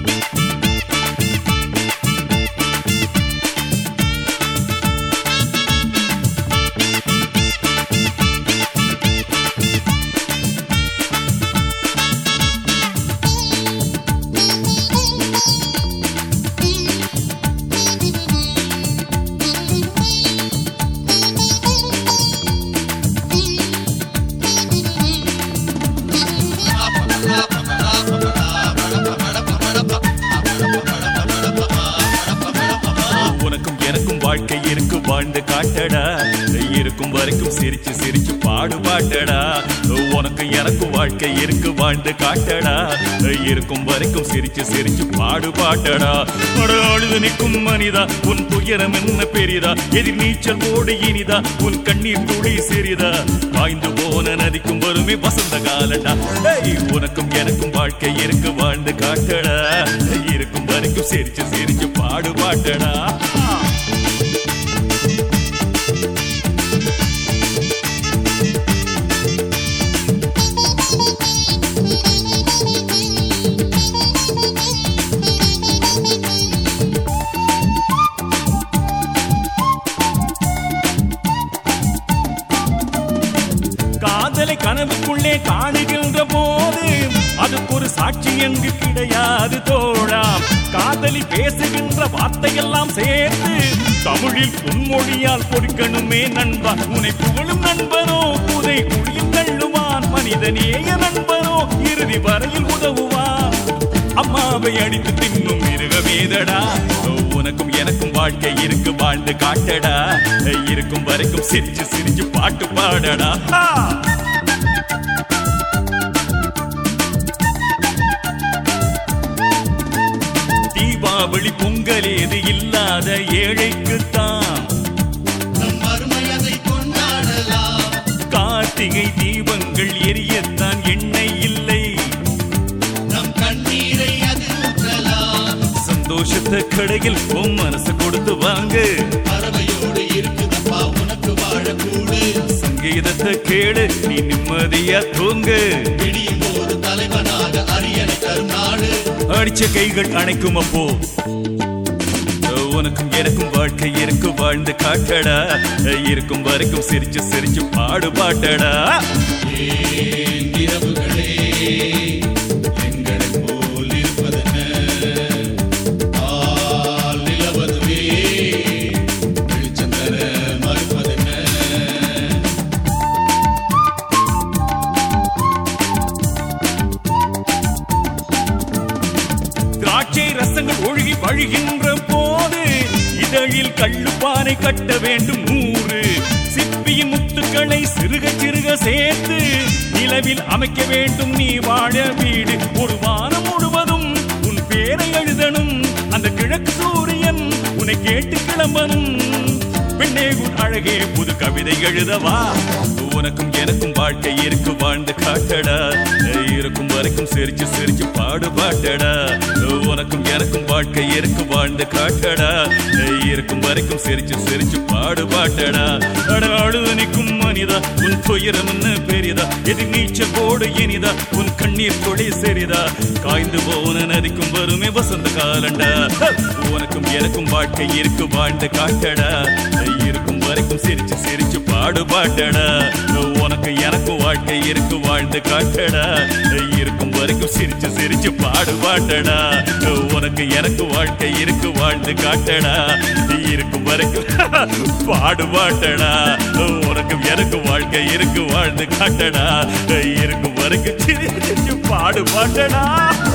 உனக்கும் எனக்கும் வாழ்க்கை இருக்கு வாழ்ந்து காட்டடா இருக்கும் வரைக்கும் சிரிச்சு சிரிச்சு பாடு பாட்டடா உனக்கும் எனக்கும் வாழ்க்கை இருக்கு வாழ்ந்து காட்டடா இருக்கும் வரைக்கும் சிரிச்சு சிரிச்சு பாடு பாட்டடா அட, அழுது நிற்கும் மனிதா உன் துயரம் என்ன பெரிதா எதிர் நீச்சல் போடு இனிதா உன் கண்ணீர் துளி சிறிதா காய்ந்து போன நதிக்கும் வருமே வசந்த காலடா ஏய், உனக்கும் எனக்கும் வாழ்க்கை இருக்கு வாழ்ந்து காட்டடா இருக்கும் வரைக்கும் சிரிச்சு சிரிச்சு பாடு பாட்டடா காதலை கனவுக்குள்ளே காணுகின்ற போது அதுக்கு ஒரு சாட்சி என்று கிடையாது தோழாம் காதலி பேசுகின்ற வார்த்தையெல்லாம் சேர்த்து தமிழில் உன்மொழியால் பொறுக்கணுமே நண்பா உன்னை புகழும் நண்பனோ புதை குழியும் தள்ளுவான் மனிதநேய நண்பனோ இறுதி வரையில் உதவுவான் அம்மாவை அடித்து தின்னும் மிருகமேதடா உனக்கும் எனக்கும் வாழ்க்கை இருக்கு வாழ்ந்து காட்டடா இருக்கும் வரைக்கும் சிரிச்சு சிரிச்சு பாட்டு பாடடா ஹா! தீபாவளி பொங்கல் ஏது இல்லாத ஏழைக்குத்தான் நம் மறுமை அதை கொண்டாடலாம் கார்த்திகை தீபங்கள் எரியத்தான் எண்ணெய் இல்லை நம் கண்ணீரை அது ஊற்றலாம் சந்தோஷத்தை கடையில் உன் மனசு கொடுத்து வாங்கு பறவையோடு இருக்குதப்பா உனக்கு வாழக்கூடு சங்கீதத்தை கேடு நீ நிம்மதியா தூங்கு விடியும் ஒரு தலைவனாக அரியணை தரும் நாடு அடிச்ச கைகள் அணைக்கும் அப்போ உனக்கும் எனக்கும் வாழ்க்கை இருக்கு வாழ்ந்து காட்டடா இருக்கும் வரைக்கும் சிரிச்சு சிரிச்சு பாடு பாட்டடா ஏன் இரவுகளே எங்களைப் போல் இருப்பதென்ன? ஆள் நிலவதுவே வெளிச்சம் தர மறுப்பதென்ன? திராட்சை ரசங்கள் ஒழுகி வழிகின்ற போது இதழில் கள்ளுப்பானை கட்ட வேண்டும் நூறு சிப்பியின் முத்துக்களை சிறுக சிறுக சேர்த்து நிலவில் அமைக்க வேண்டும் நீ வாழ வீடு ஒரு வாரம் முழுவதும் உன் பேரை எழுதணும் அந்த கிழக்கு சூரியன் உன்னை கேட்டு கிளம்பணும் பெண்ணே உன் அழகே புது கவிதை எழுதவா உனக்கும் எனக்கும் வாழ்க்கை இருக்கு வாழ்ந்து காட்டடா இருக்கும் வரைக்கும் சிரிச்சு சிரிச்சு பாடு பாட்டடா உனக்கும் எனக்கும் வாழ்க்கை இருக்கு வாழ்ந்து காட்டடா இருக்கும் வரைக்கும் சிரிச்சு சிரிச்சு பாடு பாட்டடா அட அழுது நிற்கும் மனிதா உன் துயரம் என்ன பெரிதா எது நீச்சல் போடு இனிதா உன் கண்ணீர் கொடி செரிதா காய்ந்து போன நதிக்கும் வருமே வசந்த காலண்டா உனக்கும் எனக்கும் வாழ்க்கை இருக்கு வாழ்ந்து காட்டடா இருக்கும் வரைக்கும் சிரிச்சு சிரிச்சு பாடு பாட்டடா உனக்கு எனக்கும் வாழ்க்கை இருக்கு வாழ்ந்து காட்டடா இருக்கும் வரைக்கும் சிரிச்சு சிரிச்சு பாடு பாட்டடா உனக்கு எனக்கு வாழ்க்கை இருக்கு வாழ்ந்து காட்டடா இருக்கும் வரைக்கும் பாடு பாட்டடா உனக்கு எனக்கு வாழ்க்கை இருக்கு வாழ்ந்து காட்டடா இருக்கும் வரைக்கும் சிரிச்சு சிரிச்சு பாடு பாட்டடா